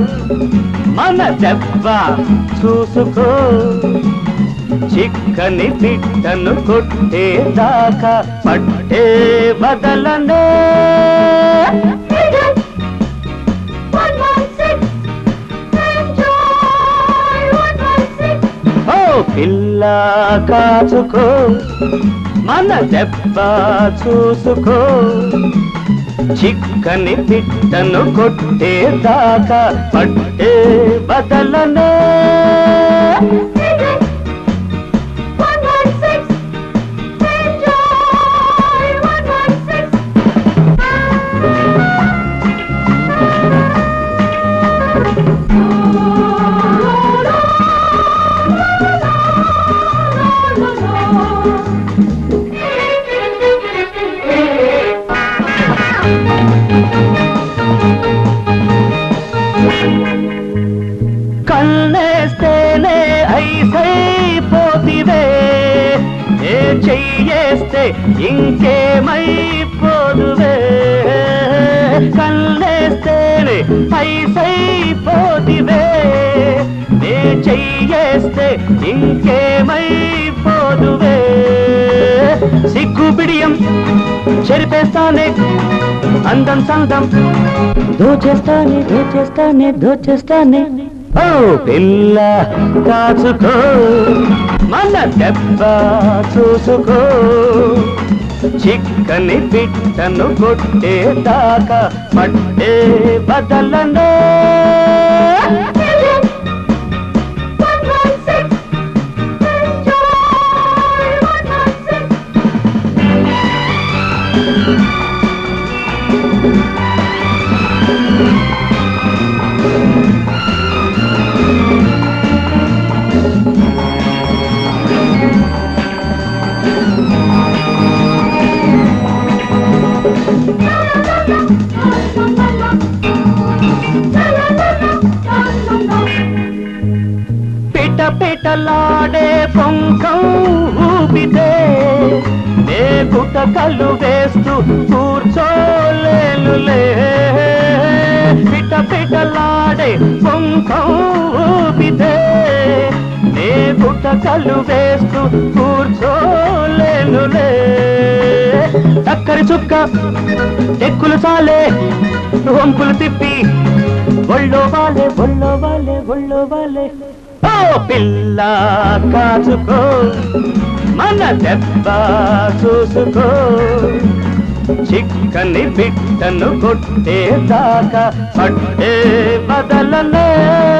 మన దెబ్బ చూసుకో చిక్కని పిట్టను కొట్టేదాకా పట్టే బదలనే ఓ పిల్ల కాచుకో మన దెబ్బ చూసుకో చిక్కని పిట్టను కొట్టేదాకా పట్టే బదలనే కన్నేస్తేనే ఐసైపోతివే ఏ చెయ్యేస్తే ఇంకేమైపోదువే కన్నేస్తేనే ఐసైపోతివే ఏ చెయ్యేస్తే ఇంకేమైపోదువే సిగ్గు బిడియం చెరిపేస్తానే అందం సందం దోచేస్తానే దోచేస్తానే దోచేస్తానే ఓ పిల్ల కాచుకో మన దెబ్బ చూసుకో చిక్కని పిట్టను కొట్టేదాకా పట్టే బదలనే పిట పిటలాడే పొంకం ఊపితే నే గుటకలు వేస్తూ కూర్చోలేనులే పిట పిటలాడే పొంకం ఊపితే నే గుటకలు వేస్తూ కూర్చోలేనులే చక్కరి చుక్క ఎక్కులు చాలే వంపులు తిప్పి ఒళ్ళో వాలే ఒళ్ళో వాలే ఒళ్ళో వాలే ఓ పిల్ల కాచుకో మన దెబ్బ చూసుకో చిక్కని బిట్టను కొట్టేదాకా పట్టే బదలనే